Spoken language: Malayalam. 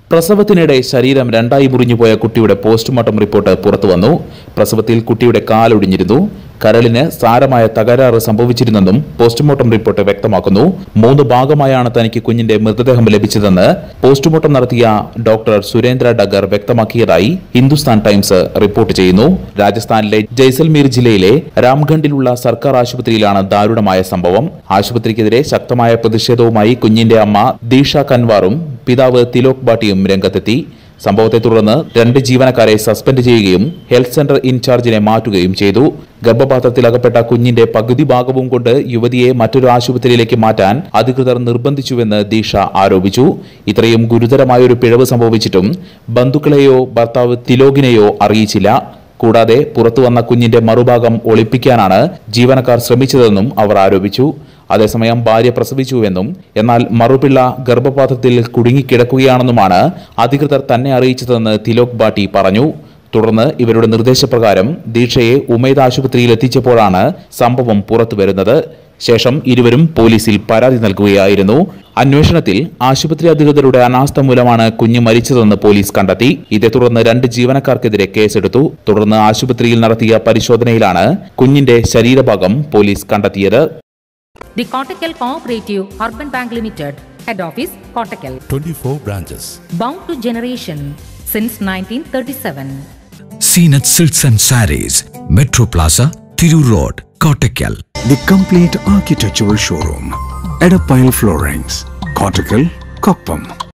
പ്രസവത്തിനിടെ ശരീരം രണ്ടായി മുറിഞ്ഞുപോയ കുട്ടിയുടെ പോസ്റ്റ്മോർട്ടം റിപ്പോർട്ട് പുറത്തുവന്നു പ്രസവത്തിൽ കുട്ടിയുടെ കാലൊടിഞ്ഞിരുന്നു കരളിന് സാരമായ തകരാറ് സംഭവിച്ചിരുന്നെന്നും പോസ്റ്റ്മോർട്ടം റിപ്പോർട്ട് വ്യക്തമാക്കുന്നു മൂന്ന് ഭാഗമായാണ് തനിക്ക് കുഞ്ഞിന്റെ മൃതദേഹം ലഭിച്ചതെന്ന് പോസ്റ്റ്മോർട്ടം നടത്തിയ ഡോക്ടർ സുരേന്ദ്ര ഡഗർ വ്യക്തമാക്കിയതായി ഹിന്ദുസ്ഥാൻ ടൈംസ് റിപ്പോർട്ട് ചെയ്യുന്നു രാജസ്ഥാനിലെ ജയ്സൽമീർ ജില്ലയിലെ രാംഗഡിലുള്ള സർക്കാർ ആശുപത്രിയിലാണ് ദാരുണമായ സംഭവം ആശുപത്രിക്കെതിരെ ശക്തമായ പ്രതിഷേധവുമായി കുഞ്ഞിന്റെ അമ്മ ദീഷ കൻവാറും പിതാവ് തിലോക് ബാട്ടിയും രംഗത്തെത്തി സംഭവത്തെ തുടർന്ന് രണ്ട് ജീവനക്കാരെ സസ്പെൻഡ് ചെയ്യുകയും ഹെൽത്ത് സെന്റർ ഇൻചാർജിനെ മാറ്റുകയും ചെയ്തു ഗർഭപാത്രത്തിൽ അകപ്പെട്ട കുഞ്ഞിന്റെ പകുതി ഭാഗവും കൊണ്ട് യുവതിയെ മറ്റൊരു ആശുപത്രിയിലേക്ക് മാറ്റാൻ അധികൃതർ നിർബന്ധിച്ചുവെന്ന് ദീക്ഷ ആരോപിച്ചു ഇത്രയും ഗുരുതരമായ ഒരു പിഴവ് സംഭവിച്ചിട്ടും ബന്ധുക്കളെയോ ഭർത്താവ് തിലോകിനെയോ അറിയിച്ചില്ല കൂടാതെ പുറത്തു വന്ന കുഞ്ഞിന്റെ മറുഭാഗം ഒളിപ്പിക്കാനാണ് ജീവനക്കാർ ശ്രമിച്ചതെന്നും അവർ ആരോപിച്ചു അതേസമയം ഭാര്യ പ്രസവിച്ചുവെന്നും എന്നാൽ മറുപിള്ള ഗർഭപാത്രത്തിൽ കുടുങ്ങിക്കിടക്കുകയാണെന്നുമാണ് അധികൃതർ തന്നെ അറിയിച്ചതെന്ന് തിലോക് ബാട്ടി പറഞ്ഞു തുടർന്ന് ഇവരുടെ നിർദ്ദേശപ്രകാരം ദീക്ഷയെ ഉമേദ് ആശുപത്രിയിൽ എത്തിച്ചപ്പോഴാണ് സംഭവം പുറത്തുവരുന്നത് ശേഷം ഇരുവരും പോലീസിൽ പരാതി നൽകുകയായിരുന്നു അന്വേഷണത്തിൽ ആശുപത്രി അധികൃതരുടെ അനാസ്ഥ മൂലമാണ് കുഞ്ഞ് മരിച്ചതെന്ന് പോലീസ് കണ്ടെത്തി ഇതേ തുടർന്ന് രണ്ട് ജീവനക്കാർക്കെതിരെ കേസെടുത്തു തുടർന്ന് ആശുപത്രിയിൽ നടത്തിയ പരിശോധനയിലാണ് കുഞ്ഞിന്റെ ശരീരഭാഗം പോലീസ് കണ്ടെത്തിയത് The Kottakkal Cooperative Urban Bank Limited, Head Office, Kottakkal. 24 branches. Bound to generation since 1937. Seenat Silks and Saris, Metro Plaza, Thiru Road, Kottakkal. The complete architectural showroom. Edapile Floorings. Cortical, Koppam.